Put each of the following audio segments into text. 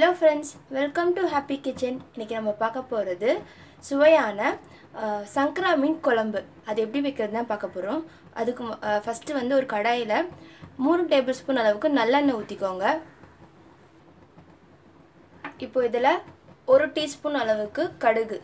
hello friends welcome to happy kitchen இன்றைக்கி நம்ம பார்க்க போகிறது சுவையான அஹ், சங்கரா மீன் குழம்பு அது எப்படி வைக்கிறது தான் பார்க்க போகிறோம் அதுக்கு ஃபஸ்ட்டு வந்து ஒரு கடாயில் மூணு டேபிள் ஸ்பூன் அளவுக்கு நல்லெண்ணெய் ஊற்றிக்கோங்க இப்போ இதில் ஒரு டீஸ்பூன் அளவுக்கு கடுகு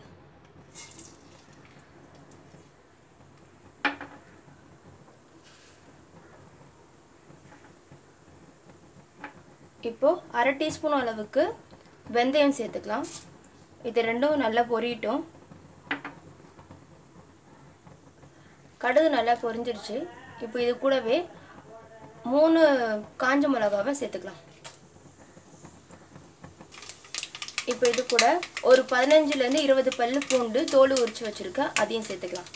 இப்போது அரை டீஸ்பூன் அளவுக்கு வெந்தயம் சேர்த்துக்கலாம் இது ரெண்டும் நல்லா பொரியட்டும் கடுகு நல்லா பொரிஞ்சிருச்சு இப்போ இது கூடவே மூணு காஞ்ச மிளகாவை சேர்த்துக்கலாம் இப்போ இது கூட ஒரு பதினஞ்சுலேருந்து இருபது பல்லு பூண்டு தோல் உரிச்சு வச்சுருக்கேன் அதையும் சேர்த்துக்கலாம்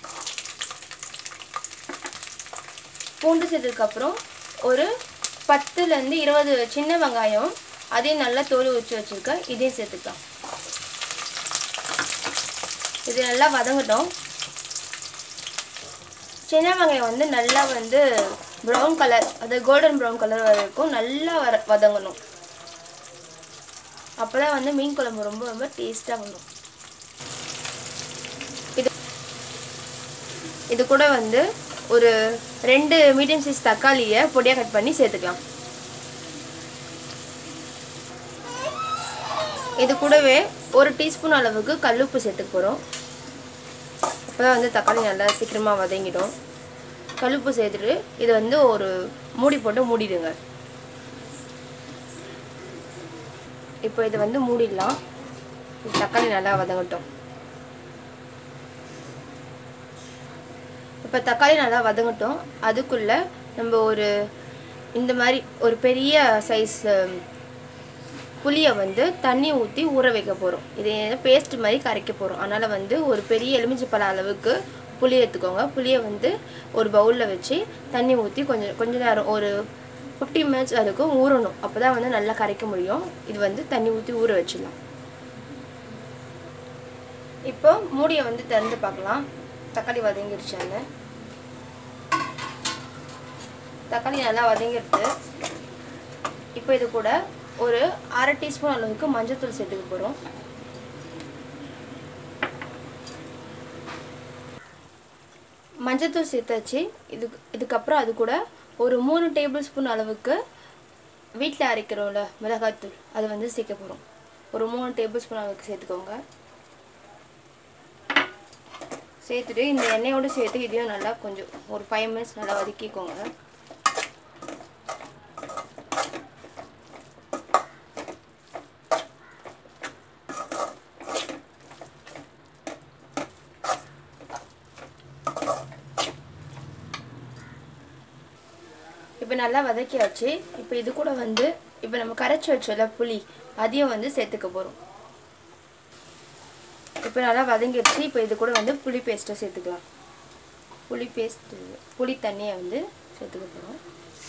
பூண்டு சேர்த்ததுக்கப்புறம் ஒரு பத்துலேருந்து இருபது சின்ன வெங்காயம் அதையும் நல்லா தோல் உரிச்சு வச்சுருக்கேன் இதையும் சேர்த்துக்கலாம் இது நல்லா வதங்கட்டும் சின்ன வெங்காயம் வந்து நல்லா வந்து ப்ரௌன் கலர் அது கோல்டன் ப்ரௌன் கலர் வரைக்கும் நல்லா வர வதங்கணும் அப்போ தான் வந்து மீன் குழம்பு ரொம்ப ரொம்ப டேஸ்ட்டாக வரும் இது இது கூட வந்து ஒரு ரெண்டு மீடியம் சைஸ் தக்காளியை பொடியாக கட் பண்ணி சேர்த்துக்கலாம் இது கூடவே ஒரு டீஸ்பூன் அளவுக்கு கல்லுப்பு சேர்த்துக்க போகிறோம் அப்போ தான் வந்து தக்காளி நல்லா சீக்கிரமாக வதங்கிடும் கல்லுப்பு சேர்த்துட்டு இதை வந்து ஒரு மூடி போட்டு மூடிடுங்க இப்போ இதை வந்து மூடிடலாம் தக்காளி நல்லா வதங்கட்டும் இப்போ தக்காளி நல்லா வதங்கட்டும் அதுக்குள்ளே நம்ம ஒரு இந்த மாதிரி ஒரு பெரிய சைஸ் புளியை வந்து தண்ணி ஊற்றி ஊற வைக்க போகிறோம் இது பேஸ்ட் மாதிரி கரைக்க போகிறோம் அதனால் வந்து ஒரு பெரிய எலுமிச்சை அளவுக்கு புளி எடுத்துக்கோங்க புளியை வந்து ஒரு பவுலில் வச்சு தண்ணி ஊற்றி கொஞ்சம் கொஞ்ச நேரம் ஒரு ஃபிஃப்டி மினிட்ஸ் வரைக்கும் ஊறணும் அப்போ தான் வந்து நல்லா கரைக்க முடியும் இது வந்து தண்ணி ஊற்றி ஊற வச்சிடலாம் இப்போ மூடியை வந்து திறந்து பார்க்கலாம் தக்காளி வதங்கிடுச்சான்னு தக்காளி நல்லா வதங்கிடுது இப்போ இது கூட ஒரு அரை டீஸ்பூன் அளவுக்கு மஞ்சள்தூள் சேர்த்துக்க போகிறோம் மஞ்சள்தூள் சேர்த்தாச்சு இதுக்கு இதுக்கப்புறம் அது கூட ஒரு மூணு டேபிள் ஸ்பூன் அளவுக்கு வீட்டில் அரைக்கிறோம்ல மிளகாய்த்தூள் அது வந்து சேர்க்க போகிறோம் ஒரு மூணு டேபிள் ஸ்பூன் அளவுக்கு சேர்த்துக்கோங்க சேர்த்துட்டு இந்த எண்ணெயோடு சேர்த்து இதையும் நல்லா கொஞ்சம் ஒரு ஃபைவ் மினிட்ஸ் நல்லா வதக்கிக்கோங்க இப்போ நல்லா வதக்கியாச்சு இப்போ இது கூட வந்து இப்போ நம்ம கரைச்சி வச்சோம்ல புளி அதையும் வந்து சேர்த்துக்க போகிறோம் இப்போ நல்லா வதங்கிடுச்சு இப்போ இது கூட வந்து புளி பேஸ்ட்டை சேர்த்துக்கலாம் புளி பேஸ்ட்டு புளி தண்ணியை வந்து சேர்த்துக்க போகிறோம்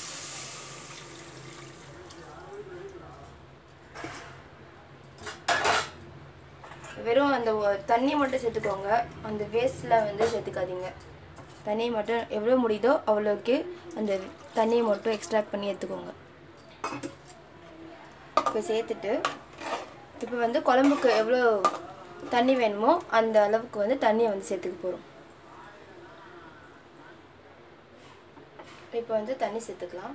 வெறும் அந்த ஒ- தண்ணி மட்டும் சேர்த்துக்கோங்க அந்த வேஸ்ட்டில் வந்து சேர்த்துக்காதீங்க தண்ணியை மட்டும் எவ்வளோ முடியுதோ அவ்வளோக்கு அந்த தண்ணியை மட்டும் எக்ஸ்ட்ராக்ட் பண்ணி எடுத்துக்கோங்க இப்போ சேர்த்துட்டு இப்போ வந்து குழம்புக்கு எவ்வளோ தண்ணி வேணுமோ அந்த அளவுக்கு வந்து தண்ணியை வந்து சேர்த்துக்க போகிறோம் இப்போ வந்து தண்ணி சேர்த்துக்கலாம்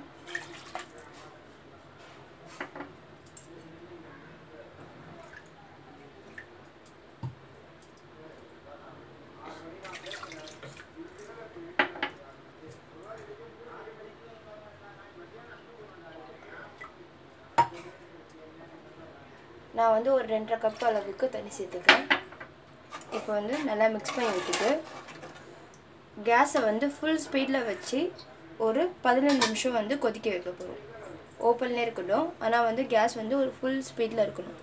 நான் வந்து ஒரு ரெண்டரை கப் அளவுக்கு தண்ணி சேர்த்துக்கிறேன் இப்போ வந்து நல்லா மிக்ஸ் பண்ணி விட்டுட்டு கேஸை வந்து ஃபுல் ஸ்பீடில் வச்சு ஒரு பதினஞ்சு நிமிஷம் வந்து கொதிக்க வைக்க போகிறோம் ஓப்பன்லேயே இருக்கட்டும் ஆனால் வந்து கேஸ் வந்து ஒரு ஃபுல் ஸ்பீடில் இருக்கணும்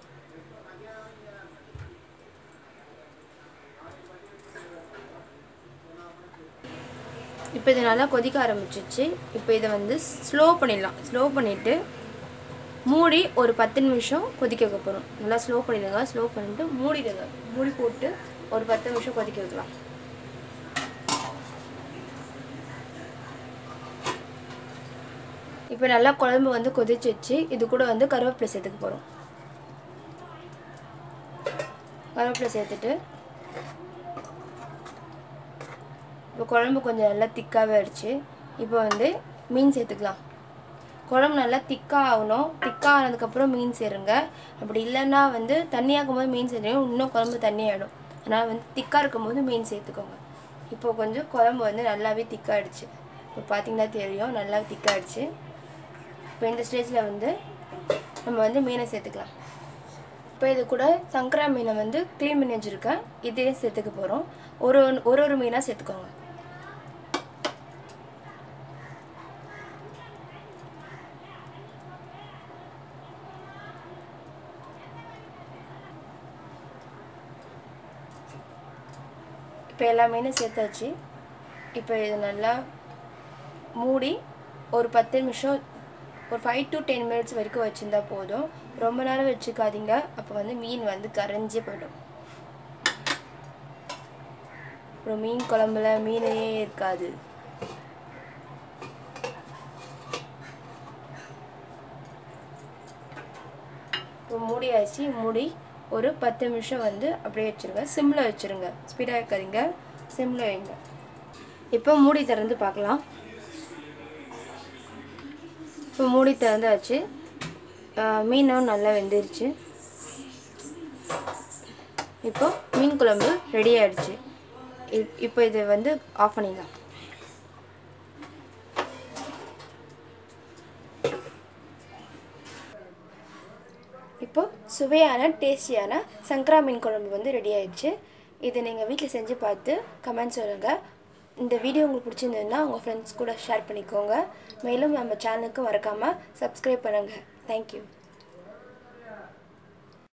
இப்போ இது நல்லா கொதிக்க ஆரம்பிச்சிச்சு இப்போ இதை வந்து ஸ்லோ பண்ணிடலாம் ஸ்லோ பண்ணிவிட்டு மூடி ஒரு பத்து நிமிஷம் கொதிக்க வைக்க போகிறோம் நல்லா ஸ்லோ பண்ணிடுங்க ஸ்லோ பண்ணிட்டு மூடிடுங்க மூடி போட்டு ஒரு பத்து நிமிஷம் கொதிக்க வைக்கலாம் இப்போ நல்லா குழம்பு வந்து கொதிச்சிச்சு இது கூட வந்து கருவேப்பிலை சேர்த்துக்க போகிறோம் கருவேப்பிலை சேர்த்துட்டு இப்போ குழம்பு கொஞ்சம் நல்லா திக்காகவே ஆயிடுச்சு இப்போ வந்து மீன் சேர்த்துக்கலாம் குழம்பு நல்லா திக்காக ஆகணும் திக்காக ஆனதுக்கப்புறம் மீன் சேருங்க அப்படி இல்லைன்னா வந்து தண்ணியாக்கும் போது மீன் சேர்த்துடும் இன்னும் குழம்பு தண்ணி ஆகிடும் அதனால் வந்து திக்காக இருக்கும்போது மீன் சேர்த்துக்கோங்க இப்போ கொஞ்சம் குழம்பு வந்து நல்லாவே திக்காகிடுச்சு இப்போ பார்த்தீங்கன்னா தெரியும் நல்லா திக்காகிடுச்சு இப்போ இந்த ஸ்டேஜில் வந்து நம்ம வந்து மீனை சேர்த்துக்கலாம் இப்போ இது கூட சங்கரா மீனை வந்து க்ளீன் பண்ணி வச்சுருக்கேன் இதையும் சேர்த்துக்க போகிறோம் ஒரு ஒரு ஒரு மீனாக சேர்த்துக்கோங்க இப்போ எல்லா மீனும் சேர்த்தாச்சு இப்போ இது நல்லா மூடி ஒரு பத்து நிமிஷம் ஒரு ஃபைவ் டு டென் மினிட்ஸ் வரைக்கும் வச்சுருந்தா போதும் ரொம்ப நேரம் வச்சுக்காதீங்க அப்போ வந்து மீன் வந்து கரைஞ்சி போயிடும் அப்புறம் மீன் குழம்புல மீனே இருக்காது இப்போ மூடி ஆச்சு மூடி ஒரு பத்து நிமிஷம் வந்து அப்படியே வச்சுருங்க சிம்மில் வச்சுருங்க ஸ்பீடாக வைக்காதீங்க சிம்மில் வைங்க இப்போ மூடி திறந்து பார்க்கலாம் இப்போ மூடி திறந்தாச்சு மீனும் நல்லா வெந்துருச்சு இப்போ மீன் குழம்பு ரெடி ஆயிடுச்சு இப்- இப்போ இது வந்து ஆஃப் பண்ணிடலாம் இப்போ சுவையான டேஸ்டியான சங்கரா மீன் குழம்பு வந்து ரெடி ஆயிடுச்சு இதை நீங்கள் வீட்டில் செஞ்சு பார்த்து கமெண்ட் சொல்லுங்கள் இந்த வீடியோ உங்களுக்கு பிடிச்சிருந்ததுன்னா உங்கள் ஃப்ரெண்ட்ஸ் கூட ஷேர் பண்ணிக்கோங்க மேலும் நம்ம சேனலுக்கு மறக்காமல் சப்ஸ்கிரைப் பண்ணுங்கள் தேங்க்யூ